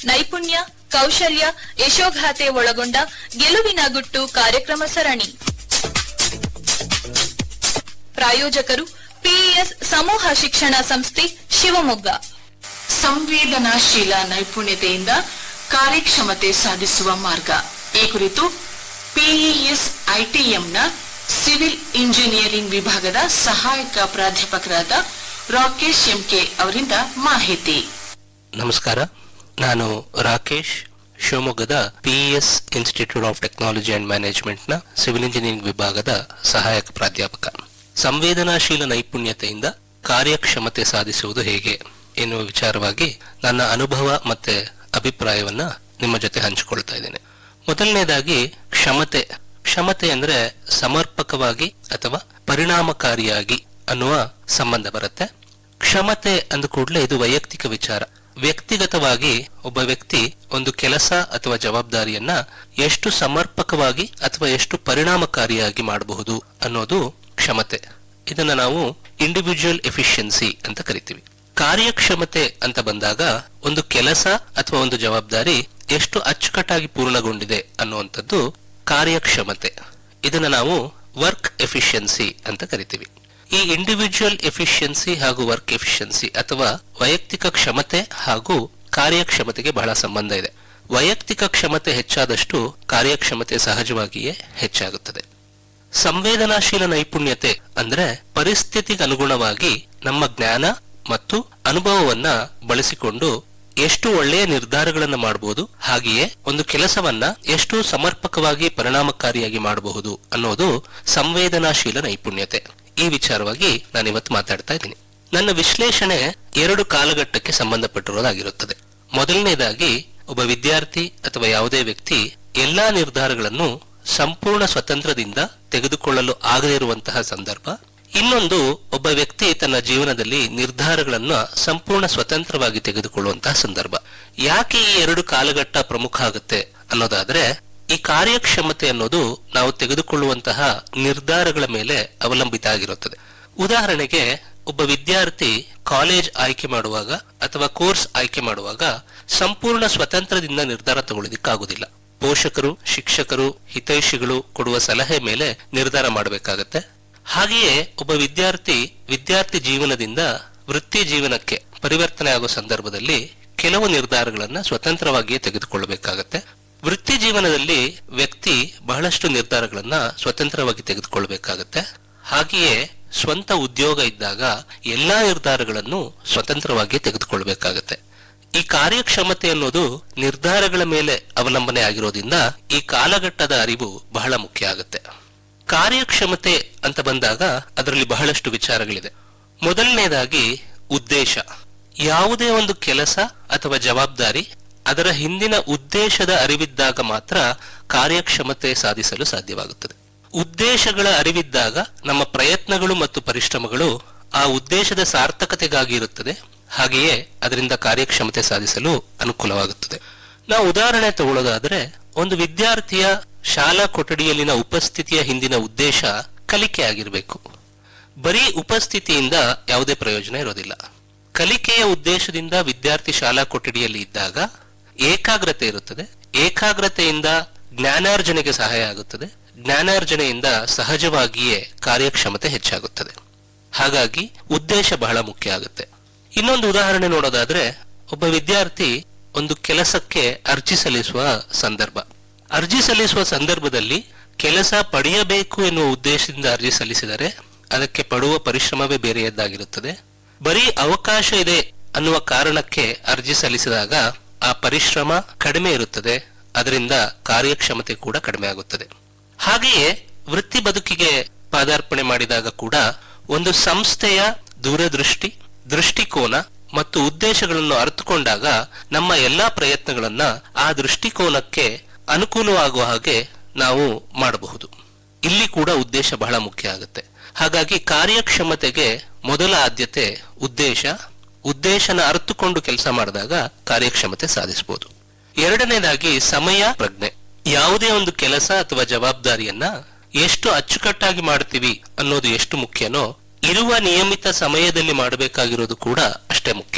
ನೈಪುಣ್ಯ ಕೌಶಲ್ಯ ಯಶೋಗಾಥೆ ಒಳಗೊಂಡ ಗೆಲುವಿನ ಗುಟ್ಟು ಕಾರ್ಯಕ್ರಮ ಸರಣಿ ಪ್ರಾಯೋಜಕರು ಪಿಇಎಸ್ ಸಮೂಹ ಶಿಕ್ಷಣ ಸಂಸ್ಥೆ ಶಿವಮೊಗ್ಗ ಸಂವೇದನಾಶೀಲ ನೈಪುಣ್ಯತೆಯಿಂದ ಕಾರ್ಯಕ್ಷಮತೆ ಸಾಧಿಸುವ ಮಾರ್ಗ ಈ ಕುರಿತು ಪಿಇಎಸ್ ಐಟಿಎಂನ ಸಿವಿಲ್ ಇಂಜಿನಿಯರಿಂಗ್ ವಿಭಾಗದ ಸಹಾಯಕ ಪ್ರಾಧ್ಯಾಪಕರಾದ ರಾಕೇಶ್ ಎಂಕೆ ಅವರಿಂದ ಮಾಹಿತಿ ನಮಸ್ಕಾರ ನಾನು ರಾಕೇಶ್ ಶಿವಮೊಗ್ಗದ PES institute of technology and ಮ್ಯಾನೇಜ್ಮೆಂಟ್ನ ಸಿವಿಲ್ ಇಂಜಿನಿಯರಿಂಗ್ ವಿಭಾಗದ ಸಹಾಯಕ ಪ್ರಾಧ್ಯಾಪಕ ಸಂವೇದನಾಶೀಲ ನೈಪುಣ್ಯತೆಯಿಂದ ಕಾರ್ಯಕ್ಷಮತೆ ಸಾಧಿಸುವುದು ಹೇಗೆ ಎನ್ನುವ ವಿಚಾರವಾಗಿ ನನ್ನ ಅನುಭವ ಮತ್ತೆ ಅಭಿಪ್ರಾಯವನ್ನ ನಿಮ್ಮ ಜೊತೆ ಹಂಚಿಕೊಳ್ತಾ ಇದ್ದೇನೆ ಮೊದಲನೇದಾಗಿ ಕ್ಷಮತೆ ಕ್ಷಮತೆ ಅಂದ್ರೆ ಸಮರ್ಪಕವಾಗಿ ಅಥವಾ ಪರಿಣಾಮಕಾರಿಯಾಗಿ ಅನ್ನುವ ಸಂಬಂಧ ಬರುತ್ತೆ ಕ್ಷಮತೆ ಅಂದ ಕೂಡಲೇ ಇದು ವೈಯಕ್ತಿಕ ವಿಚಾರ ವ್ಯಕ್ತಿಗತವಾಗಿ ಒಬ್ಬ ವ್ಯಕ್ತಿ ಒಂದು ಕೆಲಸ ಅಥವಾ ಜವಾಬ್ದಾರಿಯನ್ನ ಎಷ್ಟು ಸಮರ್ಪಕವಾಗಿ ಅಥವಾ ಎಷ್ಟು ಪರಿಣಾಮಕಾರಿಯಾಗಿ ಮಾಡಬಹುದು ಅನ್ನೋದು ಕ್ಷಮತೆ ಇದನ್ನ ನಾವು ಇಂಡಿವಿಜುವಲ್ ಎಫಿಷಿಯನ್ಸಿ ಅಂತ ಕರಿತೀವಿ ಕಾರ್ಯಕ್ಷಮತೆ ಅಂತ ಬಂದಾಗ ಒಂದು ಕೆಲಸ ಅಥವಾ ಒಂದು ಜವಾಬ್ದಾರಿ ಎಷ್ಟು ಅಚ್ಚುಕಟ್ಟಾಗಿ ಪೂರ್ಣಗೊಂಡಿದೆ ಅನ್ನುವಂಥದ್ದು ಕಾರ್ಯಕ್ಷಮತೆ ಇದನ್ನ ನಾವು ವರ್ಕ್ ಎಫಿಷಿಯನ್ಸಿ ಅಂತ ಕರಿತೀವಿ ಈ ಇಂಡಿವಿಜುವಲ್ ಎಫಿಷಿಯನ್ಸಿ ಹಾಗೂ ವರ್ಕ್ ಎಫಿಷಿಯನ್ಸಿ ಅಥವಾ ವೈಯಕ್ತಿಕ ಕ್ಷಮತೆ ಹಾಗೂ ಕಾರ್ಯಕ್ಷಮತೆಗೆ ಬಹಳ ಸಂಬಂಧ ಇದೆ ವೈಯಕ್ತಿಕ ಕ್ಷಮತೆ ಹೆಚ್ಚಾದಷ್ಟು ಕಾರ್ಯಕ್ಷಮತೆ ಸಹಜವಾಗಿಯೇ ಹೆಚ್ಚಾಗುತ್ತದೆ ಸಂವೇದನಾಶೀಲ ನೈಪುಣ್ಯತೆ ಅಂದ್ರೆ ಪರಿಸ್ಥಿತಿಗೆ ಅನುಗುಣವಾಗಿ ನಮ್ಮ ಜ್ಞಾನ ಮತ್ತು ಅನುಭವವನ್ನ ಬಳಸಿಕೊಂಡು ಎಷ್ಟು ಒಳ್ಳೆಯ ನಿರ್ಧಾರಗಳನ್ನು ಮಾಡಬಹುದು ಹಾಗೆಯೇ ಒಂದು ಕೆಲಸವನ್ನ ಎಷ್ಟು ಸಮರ್ಪಕವಾಗಿ ಪರಿಣಾಮಕಾರಿಯಾಗಿ ಮಾಡಬಹುದು ಅನ್ನೋದು ಸಂವೇದನಾಶೀಲ ನೈಪುಣ್ಯತೆ ಈ ವಿಚಾರವಾಗಿ ನಾನು ಇವತ್ತು ಮಾತಾಡ್ತಾ ಇದ್ದೀನಿ ನನ್ನ ವಿಶ್ಲೇಷಣೆ ಎರಡು ಕಾಲಘಟ್ಟಕ್ಕೆ ಸಂಬಂಧಪಟ್ಟಿರೋದಾಗಿರುತ್ತದೆ ಮೊದಲನೇದಾಗಿ ಒಬ್ಬ ವಿದ್ಯಾರ್ಥಿ ಅಥವಾ ಯಾವುದೇ ವ್ಯಕ್ತಿ ಎಲ್ಲಾ ನಿರ್ಧಾರಗಳನ್ನು ಸಂಪೂರ್ಣ ಸ್ವತಂತ್ರದಿಂದ ತೆಗೆದುಕೊಳ್ಳಲು ಆಗದೇ ಇರುವಂತಹ ಸಂದರ್ಭ ಇನ್ನೊಂದು ಒಬ್ಬ ವ್ಯಕ್ತಿ ತನ್ನ ಜೀವನದಲ್ಲಿ ನಿರ್ಧಾರಗಳನ್ನು ಸಂಪೂರ್ಣ ಸ್ವತಂತ್ರವಾಗಿ ತೆಗೆದುಕೊಳ್ಳುವಂತಹ ಸಂದರ್ಭ ಯಾಕೆ ಈ ಎರಡು ಕಾಲಘಟ್ಟ ಪ್ರಮುಖ ಆಗುತ್ತೆ ಅನ್ನೋದಾದ್ರೆ ಈ ಕಾರ್ಯಕ್ಷಮತೆ ಅನ್ನೋದು ನಾವು ತೆಗೆದುಕೊಳ್ಳುವಂತಹ ನಿರ್ಧಾರಗಳ ಮೇಲೆ ಅವಲಂಬಿತ ಆಗಿರುತ್ತದೆ ಉದಾಹರಣೆಗೆ ಒಬ್ಬ ವಿದ್ಯಾರ್ಥಿ ಕಾಲೇಜ್ ಆಯ್ಕೆ ಮಾಡುವಾಗ ಅಥವಾ ಕೋರ್ಸ್ ಆಯ್ಕೆ ಮಾಡುವಾಗ ಸಂಪೂರ್ಣ ಸ್ವತಂತ್ರದಿಂದ ನಿರ್ಧಾರ ತಗೊಳ್ಳೋದಿಕ್ಕಾಗುದಿಲ್ಲ ಪೋಷಕರು ಶಿಕ್ಷಕರು ಹಿತೈಷಿಗಳು ಕೊಡುವ ಸಲಹೆ ಮೇಲೆ ನಿರ್ಧಾರ ಮಾಡಬೇಕಾಗತ್ತೆ ಹಾಗೆಯೇ ಒಬ್ಬ ವಿದ್ಯಾರ್ಥಿ ವಿದ್ಯಾರ್ಥಿ ಜೀವನದಿಂದ ವೃತ್ತಿ ಜೀವನಕ್ಕೆ ಪರಿವರ್ತನೆ ಆಗೋ ಸಂದರ್ಭದಲ್ಲಿ ಕೆಲವು ನಿರ್ಧಾರಗಳನ್ನ ಸ್ವತಂತ್ರವಾಗಿಯೇ ತೆಗೆದುಕೊಳ್ಳಬೇಕಾಗತ್ತೆ ವೃತ್ತಿ ಜೀವನದಲ್ಲಿ ವ್ಯಕ್ತಿ ಬಹಳಷ್ಟು ನಿರ್ಧಾರಗಳನ್ನ ಸ್ವತಂತ್ರವಾಗಿ ತೆಗೆದುಕೊಳ್ಳಬೇಕಾಗತ್ತೆ ಹಾಗೆಯೇ ಸ್ವಂತ ಉದ್ಯೋಗ ಇದ್ದಾಗ ಎಲ್ಲಾ ನಿರ್ಧಾರಗಳನ್ನು ಸ್ವತಂತ್ರವಾಗಿ ತೆಗೆದುಕೊಳ್ಳಬೇಕಾಗತ್ತೆ ಈ ಕಾರ್ಯಕ್ಷಮತೆ ಅನ್ನೋದು ನಿರ್ಧಾರಗಳ ಮೇಲೆ ಅವಲಂಬನೆ ಆಗಿರೋದ್ರಿಂದ ಈ ಕಾಲಘಟ್ಟದ ಅರಿವು ಬಹಳ ಮುಖ್ಯ ಆಗುತ್ತೆ ಕಾರ್ಯಕ್ಷಮತೆ ಅಂತ ಬಂದಾಗ ಅದರಲ್ಲಿ ಬಹಳಷ್ಟು ವಿಚಾರಗಳಿದೆ ಮೊದಲನೇದಾಗಿ ಉದ್ದೇಶ ಯಾವುದೇ ಒಂದು ಕೆಲಸ ಅಥವಾ ಜವಾಬ್ದಾರಿ ಅದರ ಹಿಂದಿನ ಉದ್ದೇಶದ ಅರಿವಿದ್ದಾಗ ಮಾತ್ರ ಕಾರ್ಯಕ್ಷಮತೆ ಸಾಧಿಸಲು ಸಾಧ್ಯವಾಗುತ್ತದೆ ಉದ್ದೇಶಗಳ ಅರಿವಿದ್ದಾಗ ನಮ್ಮ ಪ್ರಯತ್ನಗಳು ಮತ್ತು ಪರಿಶ್ರಮಗಳು ಆ ಉದ್ದೇಶದ ಸಾರ್ಥಕತೆಗಾಗಿ ಇರುತ್ತದೆ ಹಾಗೆಯೇ ಅದರಿಂದ ಕಾರ್ಯಕ್ಷಮತೆ ಸಾಧಿಸಲು ಅನುಕೂಲವಾಗುತ್ತದೆ ನಾವು ಉದಾಹರಣೆ ತಗೊಳ್ಳೋದಾದ್ರೆ ಒಂದು ವಿದ್ಯಾರ್ಥಿಯ ಶಾಲಾ ಕೊಠಡಿಯಲ್ಲಿನ ಉಪಸ್ಥಿತಿಯ ಹಿಂದಿನ ಉದ್ದೇಶ ಕಲಿಕೆ ಆಗಿರಬೇಕು ಬರೀ ಉಪಸ್ಥಿತಿಯಿಂದ ಯಾವುದೇ ಪ್ರಯೋಜನ ಇರೋದಿಲ್ಲ ಕಲಿಕೆಯ ಉದ್ದೇಶದಿಂದ ವಿದ್ಯಾರ್ಥಿ ಶಾಲಾ ಕೊಠಡಿಯಲ್ಲಿ ಇದ್ದಾಗ ಏಕಾಗ್ರತೆ ಇರುತ್ತದೆ ಏಕಾಗ್ರತೆಯಿಂದ ಜ್ಞಾನಾರ್ಜನೆಗೆ ಸಹಾಯ ಆಗುತ್ತದೆ ಜ್ಞಾನಾರ್ಜನೆಯಿಂದ ಸಹಜವಾಗಿಯೇ ಕಾರ್ಯಕ್ಷಮತೆ ಹೆಚ್ಚಾಗುತ್ತದೆ ಹಾಗಾಗಿ ಉದ್ದೇಶ ಬಹಳ ಮುಖ್ಯ ಆಗುತ್ತೆ ಇನ್ನೊಂದು ಉದಾಹರಣೆ ನೋಡೋದಾದ್ರೆ ಒಬ್ಬ ವಿದ್ಯಾರ್ಥಿ ಒಂದು ಕೆಲಸಕ್ಕೆ ಅರ್ಜಿ ಸಲ್ಲಿಸುವ ಸಂದರ್ಭ ಅರ್ಜಿ ಸಲ್ಲಿಸುವ ಸಂದರ್ಭದಲ್ಲಿ ಕೆಲಸ ಪಡೆಯಬೇಕು ಎನ್ನುವ ಉದ್ದೇಶದಿಂದ ಅರ್ಜಿ ಸಲ್ಲಿಸಿದರೆ ಅದಕ್ಕೆ ಪಡುವ ಪರಿಶ್ರಮವೇ ಬೇರೆಯದ್ದಾಗಿರುತ್ತದೆ ಬರೀ ಅವಕಾಶ ಇದೆ ಅನ್ನುವ ಕಾರಣಕ್ಕೆ ಅರ್ಜಿ ಸಲ್ಲಿಸಿದಾಗ ಆ ಪರಿಶ್ರಮ ಕಡಿಮೆ ಇರುತ್ತದೆ ಅದರಿಂದ ಕಾರ್ಯಕ್ಷಮತೆ ಕೂಡ ಕಡಿಮೆ ಆಗುತ್ತದೆ ಹಾಗೆಯೇ ವೃತ್ತಿ ಬದುಕಿಗೆ ಪಾದಾರ್ಪಣೆ ಮಾಡಿದಾಗ ಕೂಡ ಒಂದು ಸಂಸ್ಥೆಯ ದೂರದೃಷ್ಟಿ ದೃಷ್ಟಿಕೋನ ಮತ್ತು ಉದ್ದೇಶಗಳನ್ನು ಅರ್ಥಕೊಂಡಾಗ ನಮ್ಮ ಎಲ್ಲಾ ಪ್ರಯತ್ನಗಳನ್ನ ಆ ದೃಷ್ಟಿಕೋನಕ್ಕೆ ಅನುಕೂಲವಾಗುವ ಹಾಗೆ ನಾವು ಮಾಡಬಹುದು ಇಲ್ಲಿ ಕೂಡ ಉದ್ದೇಶ ಬಹಳ ಮುಖ್ಯ ಆಗುತ್ತೆ ಹಾಗಾಗಿ ಕಾರ್ಯಕ್ಷಮತೆಗೆ ಮೊದಲ ಆದ್ಯತೆ ಉದ್ದೇಶ ಉದ್ದೇಶನ ಅರ್ಥಕೊಂಡು ಕೆಲಸ ಮಾಡಿದಾಗ ಕಾರ್ಯಕ್ಷಮತೆ ಸಾಧಿಸಬಹುದು ಎರಡನೇದಾಗಿ ಸಮಯ ಪ್ರಜ್ಞೆ ಯಾವುದೇ ಒಂದು ಕೆಲಸ ಅಥವಾ ಜವಾಬ್ದಾರಿಯನ್ನ ಎಷ್ಟು ಅಚ್ಚುಕಟ್ಟಾಗಿ ಮಾಡ್ತೀವಿ ಅನ್ನೋದು ಎಷ್ಟು ಮುಖ್ಯನೋ ಇರುವ ನಿಯಮಿತ ಸಮಯದಲ್ಲಿ ಮಾಡಬೇಕಾಗಿರೋದು ಕೂಡ ಅಷ್ಟೇ ಮುಖ್ಯ